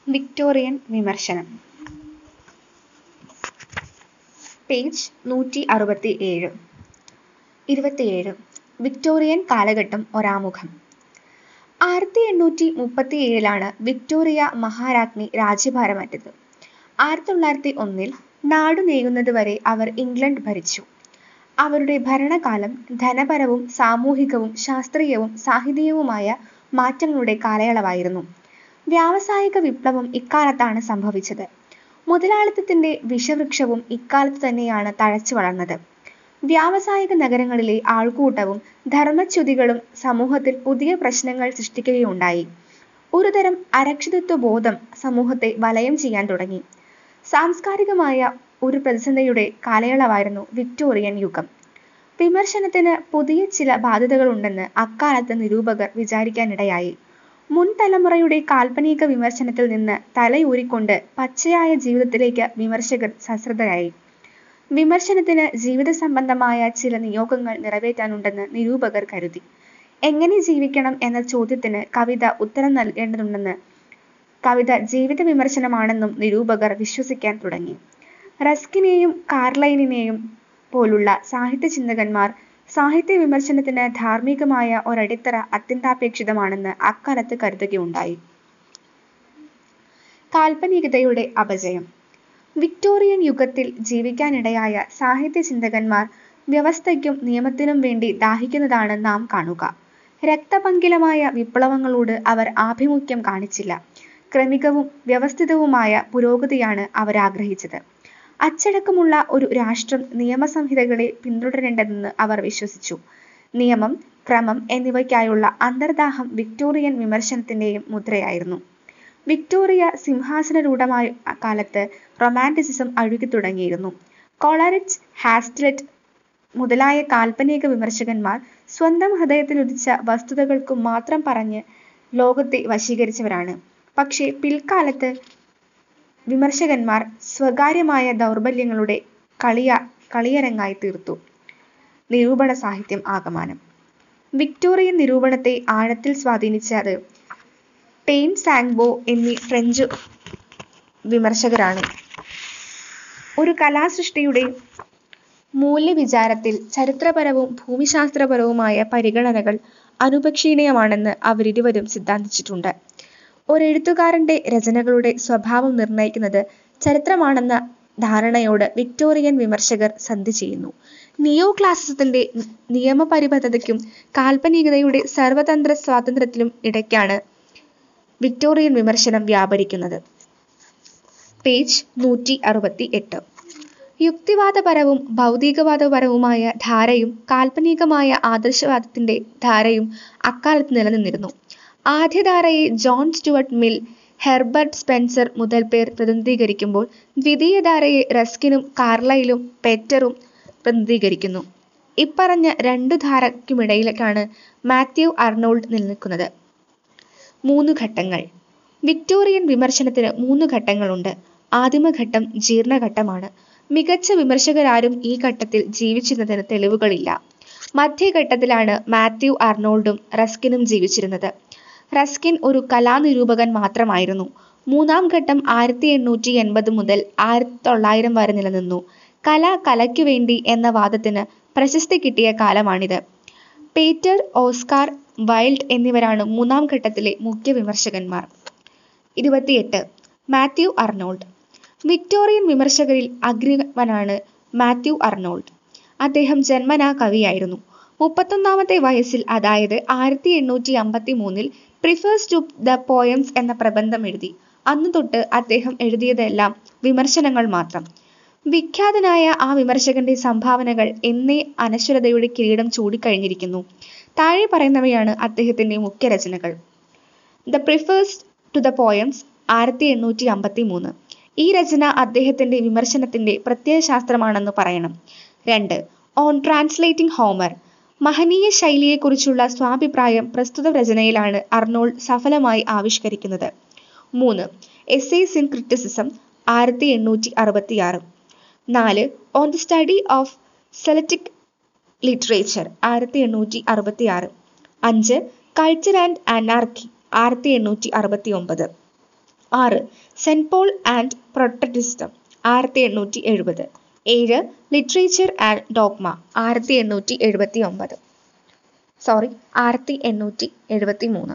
Victorian വിമർശനം page നൂറ്റി അറുപത്തി ഏഴ് ഇരുപത്തിയേഴ് വിക്ടോറിയൻ കാലഘട്ടം ഒരാമുഖം ആയിരത്തി എണ്ണൂറ്റി മുപ്പത്തി ഏഴിലാണ് വിക്ടോറിയ മഹാരാജ്ഞി രാജ്യഭാരമേറ്റത് ആയിരത്തി തൊള്ളായിരത്തി ഒന്നിൽ നാടു നീങ്ങുന്നത് വരെ അവർ ഇംഗ്ലണ്ട് ഭരിച്ചു അവരുടെ ഭരണകാലം ധനപരവും സാമൂഹികവും ശാസ്ത്രീയവും സാഹിത്യവുമായ മാറ്റങ്ങളുടെ കാലയളവായിരുന്നു വ്യാവസായിക വിപ്ലവം ഇക്കാലത്താണ് സംഭവിച്ചത് മുതലാളിത്തത്തിന്റെ വിഷവൃക്ഷവും ഇക്കാലത്ത് തന്നെയാണ് തഴച്ചു വളർന്നത് വ്യാവസായിക നഗരങ്ങളിലെ ആൾക്കൂട്ടവും ധർമ്മച്യുതികളും സമൂഹത്തിൽ പുതിയ പ്രശ്നങ്ങൾ സൃഷ്ടിക്കുകയുണ്ടായി ഒരുതരം അരക്ഷിതത്വ ബോധം സമൂഹത്തെ വലയം ചെയ്യാൻ തുടങ്ങി സാംസ്കാരികമായ ഒരു പ്രതിസന്ധിയുടെ കാലയളവായിരുന്നു വിക്ടോറിയൻ യുഗം വിമർശനത്തിന് പുതിയ ചില ബാധ്യതകളുണ്ടെന്ന് അക്കാലത്ത് നിരൂപകർ വിചാരിക്കാനിടയായി മുൻ തലമുറയുടെ കാൽപ്പനിക വിമർശനത്തിൽ നിന്ന് തലയൂരിക്കൊണ്ട് പച്ചയായ ജീവിതത്തിലേക്ക് വിമർശകർ സശ്രദ്ധരായി വിമർശനത്തിന് ജീവിത സംബന്ധമായ ചില നിയോഗങ്ങൾ നിറവേറ്റാനുണ്ടെന്ന് നിരൂപകർ കരുതി എങ്ങനെ ജീവിക്കണം എന്ന ചോദ്യത്തിന് കവിത ഉത്തരം നൽകേണ്ടതുണ്ടെന്ന് കവിത ജീവിത വിമർശനമാണെന്നും നിരൂപകർ വിശ്വസിക്കാൻ തുടങ്ങി റസ്കിനെയും കാർലൈനിനെയും പോലുള്ള സാഹിത്യ ചിന്തകന്മാർ സാഹിത്യ വിമർശനത്തിന് ധാർമ്മികമായ ഒരടിത്തറ അത്യന്താപേക്ഷിതമാണെന്ന് അക്കാലത്ത് കരുതുകയുണ്ടായി കാൽപ്പനികതയുടെ അപജയം വിക്ടോറിയൻ യുഗത്തിൽ ജീവിക്കാനിടയായ സാഹിത്യ ചിന്തകന്മാർ വ്യവസ്ഥയ്ക്കും നിയമത്തിനും വേണ്ടി ദാഹിക്കുന്നതാണ് നാം കാണുക രക്തപങ്കിലമായ വിപ്ലവങ്ങളോട് അവർ ആഭിമുഖ്യം കാണിച്ചില്ല ക്രമികവും വ്യവസ്ഥിതവുമായ പുരോഗതിയാണ് അവർ ആഗ്രഹിച്ചത് അച്ചടക്കമുള്ള ഒരു രാഷ്ട്രം നിയമസംഹിതകളെ പിന്തുടരേണ്ടതെന്ന് അവർ വിശ്വസിച്ചു നിയമം ക്രമം എന്നിവയ്ക്കായുള്ള അന്തർദാഹം വിക്ടോറിയൻ വിമർശനത്തിന്റെയും മുദ്രയായിരുന്നു വിക്ടോറിയ സിംഹാസനരൂഢമായ കാലത്ത് റൊമാൻറ്റിസിസം അഴുകി തുടങ്ങിയിരുന്നു കോളറിഡ്ജ് ഹാസ്റ്റ്ലെറ്റ് മുതലായ കാൽപ്പനിക വിമർശകന്മാർ സ്വന്തം ഹൃദയത്തിൽ ഉദിച്ച വസ്തുതകൾക്കു മാത്രം പറഞ്ഞ് ലോകത്തെ വശീകരിച്ചവരാണ് പക്ഷേ പിൽക്കാലത്ത് വിമർശകന്മാർ സ്വകാര്യമായ ദൗർബല്യങ്ങളുടെ കളിയ കളിയരങ്ങായി തീർത്തു നിരൂപണ സാഹിത്യം ആകമാനം വിക്ടോറിയൻ നിരൂപണത്തെ ആഴത്തിൽ സ്വാധീനിച്ചത് ടെയിൻ സാങ്ബോ എന്നീ ഫ്രഞ്ച് വിമർശകരാണ് ഒരു കലാസൃഷ്ടിയുടെ മൂല്യവിചാരത്തിൽ ചരിത്രപരവും ഭൂമിശാസ്ത്രപരവുമായ പരിഗണനകൾ അനുപക്ഷീണീയമാണെന്ന് അവരിരുവരും സിദ്ധാന്തിച്ചിട്ടുണ്ട് ഒരെഴുത്തുകാരന്റെ രചനകളുടെ സ്വഭാവം നിർണ്ണയിക്കുന്നത് ചരിത്രമാണെന്ന ധാരണയോട് വിക്ടോറിയൻ വിമർശകർ സന്ധി ചെയ്യുന്നു നിയോ ക്ലാസിസത്തിന്റെ നിയമപരിബദ്ധതയ്ക്കും കാൽപ്പനികതയുടെ സർവതന്ത്ര സ്വാതന്ത്ര്യത്തിലും ഇടയ്ക്കാണ് വിക്ടോറിയൻ വിമർശനം വ്യാപരിക്കുന്നത് പേജ് നൂറ്റി അറുപത്തി എട്ട് യുക്തിവാദപരവും ഭൗതികവാദപരവുമായ ധാരയും കാൽപ്പനികമായ ആദർശവാദത്തിന്റെ ധാരയും അക്കാലത്ത് നിലനിന്നിരുന്നു ആദ്യധാരയെ John Stuart Mill Herbert Spencer മുതൽ പേർ പ്രതിനിധീകരിക്കുമ്പോൾ ദ്വിതീയധാരയെ റസ്കിനും കാർലൈലും പെറ്ററും പ്രതിനിധീകരിക്കുന്നു ഇപ്പറഞ്ഞ രണ്ടു ധാരയ്ക്കുമിടയിലേക്കാണ് മാത്യു അർണോൾഡ് നിലനിൽക്കുന്നത് മൂന്ന് ഘട്ടങ്ങൾ വിക്ടോറിയൻ വിമർശനത്തിന് മൂന്ന് ഘട്ടങ്ങളുണ്ട് ആദിമഘട്ടം ജീർണഘട്ടമാണ് മികച്ച വിമർശകരാരും ഈ ഘട്ടത്തിൽ ജീവിച്ചിരുന്നതിന് തെളിവുകളില്ല മധ്യഘട്ടത്തിലാണ് മാത്യു അർണോൾഡും റസ്കിനും ജീവിച്ചിരുന്നത് റസ്കിൻ ഒരു കലാനിരൂപകൻ മാത്രമായിരുന്നു മൂന്നാം ഘട്ടം ആയിരത്തി എണ്ണൂറ്റി എൺപത് മുതൽ ആയിരത്തി തൊള്ളായിരം വരെ നിലനിന്നു കല കലയ്ക്കു വേണ്ടി എന്ന വാദത്തിന് പ്രശസ്തി കിട്ടിയ കാലമാണിത് പീറ്റർ ഓസ്കാർ വൈൽഡ് എന്നിവരാണ് മൂന്നാം ഘട്ടത്തിലെ മുഖ്യ വിമർശകന്മാർ ഇരുപത്തിയെട്ട് മാത്യു അർണോൾഡ് വിക്ടോറിയൻ വിമർശകരിൽ അഗ്രിവനാണ് മാത്യു അർണോൾഡ് അദ്ദേഹം ജന്മനാ കവിയായിരുന്നു മുപ്പത്തൊന്നാമത്തെ വയസ്സിൽ അതായത് ആയിരത്തി എണ്ണൂറ്റി അമ്പത്തി മൂന്നിൽ പ്രിഫേഴ്സ് ടു ദ പോയംസ് എന്ന പ്രബന്ധം എഴുതി അന്നു തൊട്ട് അദ്ദേഹം എഴുതിയതെല്ലാം വിമർശനങ്ങൾ മാത്രം വിഖ്യാതനായ ആ വിമർശകന്റെ സംഭാവനകൾ എന്നേ അനശ്വരതയുടെ കിരീടം ചൂടിക്കഴിഞ്ഞിരിക്കുന്നു താഴെ പറയുന്നവയാണ് അദ്ദേഹത്തിന്റെ മുഖ്യ രചനകൾ the preface to the poems ആയിരത്തി എണ്ണൂറ്റി അമ്പത്തി മൂന്ന് ഈ രചന അദ്ദേഹത്തിന്റെ വിമർശനത്തിന്റെ പ്രത്യയശാസ്ത്രമാണെന്ന് പറയണം രണ്ട് ഓൺ ട്രാൻസ്ലേറ്റിംഗ് ഹോമർ മഹനീയ ശൈലിയെക്കുറിച്ചുള്ള സ്വാഭിപ്രായം പ്രസ്തുത രചനയിലാണ് അർണോൾഡ് സഫലമായി ആവിഷ്കരിക്കുന്നത് മൂന്ന് എസ്സേസ് ഇൻ ക്രിറ്റിസിസം ആയിരത്തി എണ്ണൂറ്റി അറുപത്തിയാറ് നാല് on the study of Celtic literature ആയിരത്തി എണ്ണൂറ്റി അറുപത്തി ആറ് അഞ്ച് കൾച്ചർ ആൻഡ് അനാർക്കി ആയിരത്തി എണ്ണൂറ്റി അറുപത്തി ഒമ്പത് ആറ് സെന്റ് പോൾ ആൻഡ് പ്രൊട്ടഡിസ്റ്റം ആയിരത്തി എണ്ണൂറ്റി എഴുപത് ഏഴ് ലിറ്ററേച്ചർ ആൻഡ് ഡോഗ്മ ആയിരത്തി എണ്ണൂറ്റി എഴുപത്തി ഒമ്പത് സോറി ആയിരത്തി എണ്ണൂറ്റി എഴുപത്തി മൂന്ന്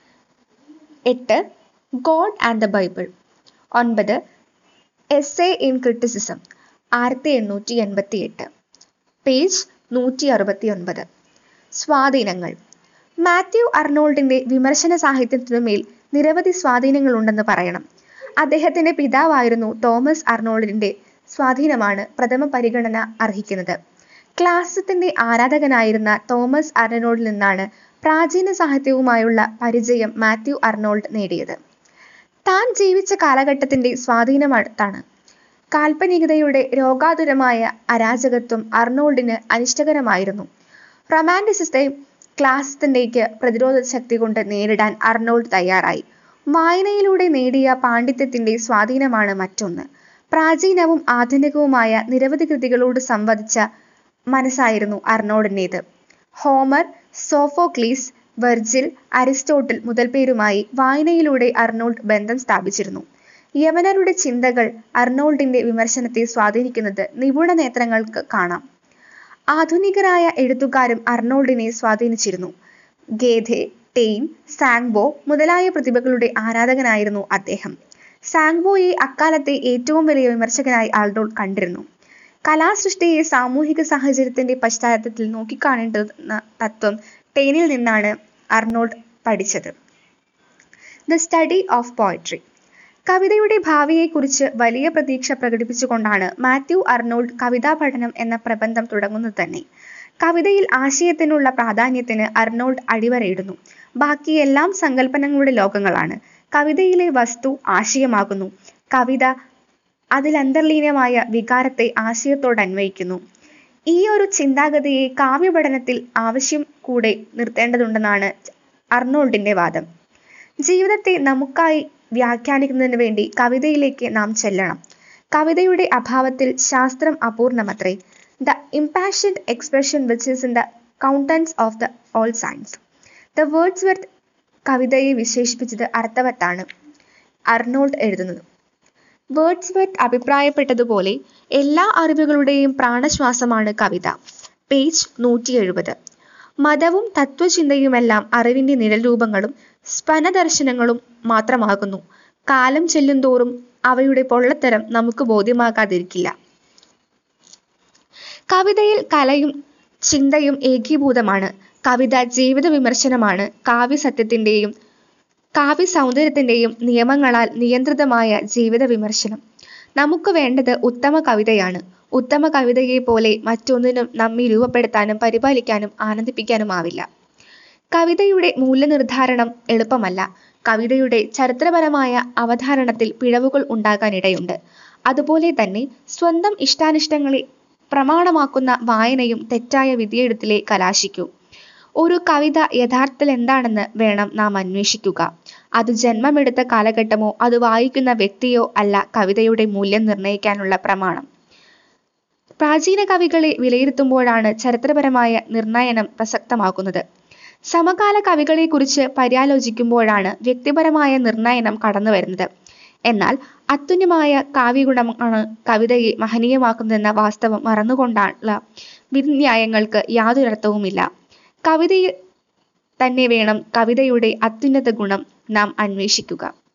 എട്ട് ഗോഡ് ആൻഡ് ദ ബൈബിൾ ഒൻപത് എസ് എ ഇൻ ക്രിറ്റിസിസം ആയിരത്തി എണ്ണൂറ്റി എൺപത്തി എട്ട് പേജ് നൂറ്റി അറുപത്തി ഒൻപത് സ്വാധീനങ്ങൾ മാത്യു അർണോൾഡിന്റെ വിമർശന സാഹിത്യത്തിനുമേൽ നിരവധി സ്വാധീനങ്ങളുണ്ടെന്ന് പറയണം അദ്ദേഹത്തിന്റെ പിതാവായിരുന്നു തോമസ് അർണോൾഡിന്റെ സ്വാധീനമാണ് പ്രഥമ പരിഗണന അർഹിക്കുന്നത് ക്ലാസിത്തിന്റെ ആരാധകനായിരുന്ന തോമസ് അർണോൾഡിൽ നിന്നാണ് പ്രാചീന സാഹിത്യവുമായുള്ള പരിചയം മാത്യു അർണോൾഡ് നേടിയത് താൻ ജീവിച്ച കാലഘട്ടത്തിന്റെ സ്വാധീനമാണ് കാൽപ്പനികതയുടെ രോഗാതുരമായ അരാജകത്വം അർണോൾഡിന് അനിഷ്ടകരമായിരുന്നു റൊമാൻറ്റിസത്തെ ക്ലാസിന്റേക്ക് പ്രതിരോധ ശക്തി കൊണ്ട് നേരിടാൻ അർണോൾഡ് തയ്യാറായി വായനയിലൂടെ നേടിയ പാണ്ഡിത്യത്തിന്റെ സ്വാധീനമാണ് മറ്റൊന്ന് പ്രാചീനവും ആധുനികവുമായ നിരവധി കൃതികളോട് സംവദിച്ച മനസ്സായിരുന്നു അർണോൾഡിൻ്റേത് ഹോമർ സോഫോക്ലീസ് വെർജിൽ അരിസ്റ്റോട്ടിൽ മുതൽ പേരുമായി വായനയിലൂടെ അർണോൾഡ് ബന്ധം സ്ഥാപിച്ചിരുന്നു യമനരുടെ ചിന്തകൾ അർണോൾഡിന്റെ വിമർശനത്തെ സ്വാധീനിക്കുന്നത് നിപുണ നേത്രങ്ങൾക്ക് കാണാം ആധുനികരായ എഴുത്തുകാരും അർണോൾഡിനെ സ്വാധീനിച്ചിരുന്നു ഗേഥെ ടെയിൻ സാങ്ബോ മുതലായ പ്രതിഭകളുടെ ആരാധകനായിരുന്നു അദ്ദേഹം സാങ്ബോയെ അക്കാലത്തെ ഏറ്റവും വലിയ വിമർശകനായി അർണോൾഡ് കണ്ടിരുന്നു കലാസൃഷ്ടിയെ സാമൂഹിക സാഹചര്യത്തിന്റെ പശ്ചാത്തലത്തിൽ നോക്കിക്കാണേണ്ടുന്ന തത്വം ടെയിനിൽ നിന്നാണ് അർണോൾഡ് പഠിച്ചത് ദ സ്റ്റഡി ഓഫ് പോയട്രി കവിതയുടെ ഭാവിയെക്കുറിച്ച് വലിയ പ്രതീക്ഷ പ്രകടിപ്പിച്ചുകൊണ്ടാണ് മാത്യു അർണോൾഡ് കവിതാ പഠനം എന്ന പ്രബന്ധം തുടങ്ങുന്നത് തന്നെ കവിതയിൽ ആശയത്തിനുള്ള പ്രാധാന്യത്തിന് അർണോൾഡ് അടിവരയിടുന്നു ബാക്കിയെല്ലാം സങ്കല്പനങ്ങളുടെ ലോകങ്ങളാണ് കവിതയിലെ വസ്തു ആശയമാകുന്നു കവിത അതിലന്തർലീനമായ വികാരത്തെ ആശയത്തോട് അന്വയിക്കുന്നു ഈ ഒരു ചിന്താഗതിയെ കാവ്യപഠനത്തിൽ ആവശ്യം കൂടെ നിർത്തേണ്ടതുണ്ടെന്നാണ് അർണോൾഡിന്റെ വാദം ജീവിതത്തെ നമുക്കായി വ്യാഖ്യാനിക്കുന്നതിന് വേണ്ടി കവിതയിലേക്ക് നാം ചെല്ലണം കവിതയുടെ അഭാവത്തിൽ ശാസ്ത്രം അപൂർണമത്രേ the impassioned expression which is in the countenance of the all science the Wordsworth കവിതയെ വിശേഷിപ്പിച്ചത് അർത്ഥവത്താണ് അർണോൾഡ് എഴുതുന്നത് വേർഡ്സ് വർത്ത് അഭിപ്രായപ്പെട്ടതുപോലെ എല്ലാ അറിവുകളുടെയും പ്രാണശ്വാസമാണ് കവിത പേജ് നൂറ്റി എഴുപത് മതവും തത്വചിന്തയുമെല്ലാം അറിവിന്റെ നിഴൽ രൂപങ്ങളും സ്പനദർശനങ്ങളും മാത്രമാകുന്നു കാലം ചെല്ലുന്തോറും അവയുടെ പൊള്ളത്തരം നമുക്ക് ബോധ്യമാകാതിരിക്കില്ല കവിതയിൽ കലയും ചിന്തയും ഏകീഭൂതമാണ് കവിത ജീവിത വിമർശനമാണ് കാവ്യസത്യത്തിന്റെയും കാവ്യ സൗന്ദര്യത്തിന്റെയും നിയമങ്ങളാൽ നിയന്ത്രിതമായ ജീവിത വിമർശനം നമുക്ക് വേണ്ടത് ഉത്തമ കവിതയാണ് ഉത്തമ കവിതയെ പോലെ മറ്റൊന്നിനും നമ്മെ രൂപപ്പെടുത്താനും പരിപാലിക്കാനും ആനന്ദിപ്പിക്കാനുമാവില്ല കവിതയുടെ മൂല്യനിർദ്ധാരണം എളുപ്പമല്ല കവിതയുടെ ചരിത്രപരമായ അവധാരണത്തിൽ പിഴവുകൾ ഉണ്ടാകാനിടയുണ്ട് അതുപോലെ തന്നെ സ്വന്തം ഇഷ്ടാനിഷ്ടങ്ങളെ പ്രമാണമാക്കുന്ന വായനയും തെറ്റായ വിധിയെഴുത്തിലെ കലാശിക്കൂ ഒരു കവിത യഥാർത്ഥത്തിൽ എന്താണെന്ന് വേണം നാം അന്വേഷിക്കുക അത് ജന്മമെടുത്ത കാലഘട്ടമോ അത് വായിക്കുന്ന വ്യക്തിയോ അല്ല കവിതയുടെ മൂല്യം നിർണ്ണയിക്കാനുള്ള പ്രമാണം പ്രാചീന കവികളെ വിലയിരുത്തുമ്പോഴാണ് ചരിത്രപരമായ നിർണയനം പ്രസക്തമാക്കുന്നത് സമകാല കവികളെക്കുറിച്ച് പര്യാലോചിക്കുമ്പോഴാണ് വ്യക്തിപരമായ നിർണയനം കടന്നു വരുന്നത് എന്നാൽ അത്തുല്യമായ കാവ്യഗുണമാണ് കവിതയെ മഹനീയമാക്കുന്നതെന്ന വാസ്തവം മറന്നുകൊണ്ടുള്ള വിധിന്യായങ്ങൾക്ക് യാതൊരർത്ഥവുമില്ല കവിതയിൽ തന്നെ വേണം കവിതയുടെ അത്യുന്നത ഗുണം നാം അന്വേഷിക്കുക